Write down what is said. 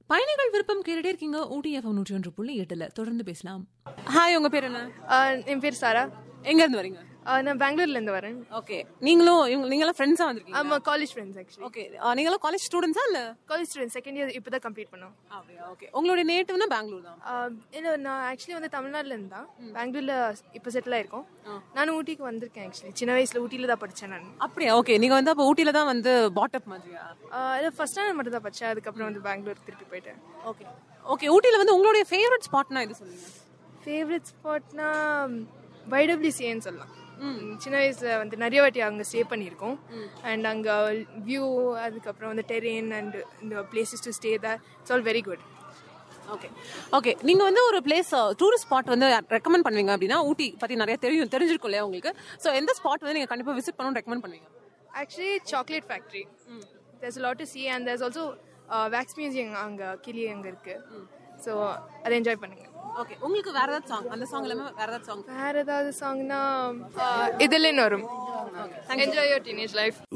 பயணிகள் விருப்பம் கேட்டுட்டே இருக்கீங்க ஊட்டி எஃப்எம் நூற்றி ஒன்று புள்ளி எட்டுல தொடர்ந்து பேசலாம் ஹாய் உங்க பேர் என்ன ஆஹ் என் பேர் சாரா எங்க இருந்து வரீங்க ஆஹ் நான் பெங்களூர்ல இருந்து வரேன் ஓகே நீங்களும் இவங்க நீங்களாம் ஃப்ரெண்ட்ஸா வந்திருக்கீங்க ஆமா காலேஜ் ஃப்ரெண்ட்ஸ் ஆக்சுவலி ஓகே நீங்களும் காலேஜ் ஸ்டூடெண்ட்ஸா இல்ல காலேஜ் ஸ்டூடெண்ட் செகண்ட் இயர் இப்போ தான் கம்ப்ளீட் பண்ணோம் அப்படியா ஓகே உங்களுடைய நேட்டிவ்னா பெங்களூர் தான் ஆஹ் இல்ல நான் ஆக்சுவலி வந்து தமிழ்நாட்டுல இருந்து தான் பெங்களூர்ல இப்போ செட்டில் ஆயிருக்கோம் நானும் ஊட்டிக்கு வந்திருக்கேன் ஆக்சுவலி சின்ன வயசுல ஊட்டியில தான் படிச்சேன் நான் அப்படியா ஓகே நீங்க வந்து அப்போ ஊட்டில தான் வந்து பாட்டப் மாதிரியா இல்லை ஃபர்ஸ்ட் ஸ்டாண்டர்ட் மட்டும் தான் படிச்சேன் அதுக்கப்புறம் வந்து பெங்களூர் திருப்பி போயிட்டேன் ஓகே ஓகே ஊட்டில வந்து உங்களுடைய ஃபேவரட் ஸ்பாட்னா இது சொல்லுங்க ஃபேவரட் ஸ்பாட்னா வைடபிள்யூசிஏன்னு சொல்லலாம் சின்ன வயசுல வந்து நிறைய வாட்டி அங்கே ஸ்டே பண்ணியிருக்கோம் அண்ட் அங்கே வியூ அதுக்கப்புறம் வந்து டெரெயின் அண்ட் இந்த places to stay the it's all very good okay okay நீங்க வந்து ஒரு பிளேஸ் டூரிஸ்ட் ஸ்பாட் வந்து ரெக்கமெண்ட் பண்ணுவீங்க அப்படின்னா ஊட்டி பத்தி நிறைய தெரியும் தெரிஞ்சிருக்கும் இல்லையா உங்களுக்கு ஸோ எந்த ஸ்பாட் வந்து நீங்க கண்டிப்பா விசிட் பண்ணணும்னு ரெக்கமெண்ட் பண்ணுவீங்க Actually, chocolate factory. There's a lot to see, and there's also uh, wax museum அங்க கிளி அங்க இருக்கு ஸோ அதை என்ஜாய் பண்ணுங்க ஓகே உங்களுக்கு வேற ஏதாவது சாங் அந்த சாங் இல்லாம வேற ஏதாவது சாங் வேற ஏதாவது சாங்னா இதில் வரும் என்ஜாய் யோர் டீனேஜ் லைஃப்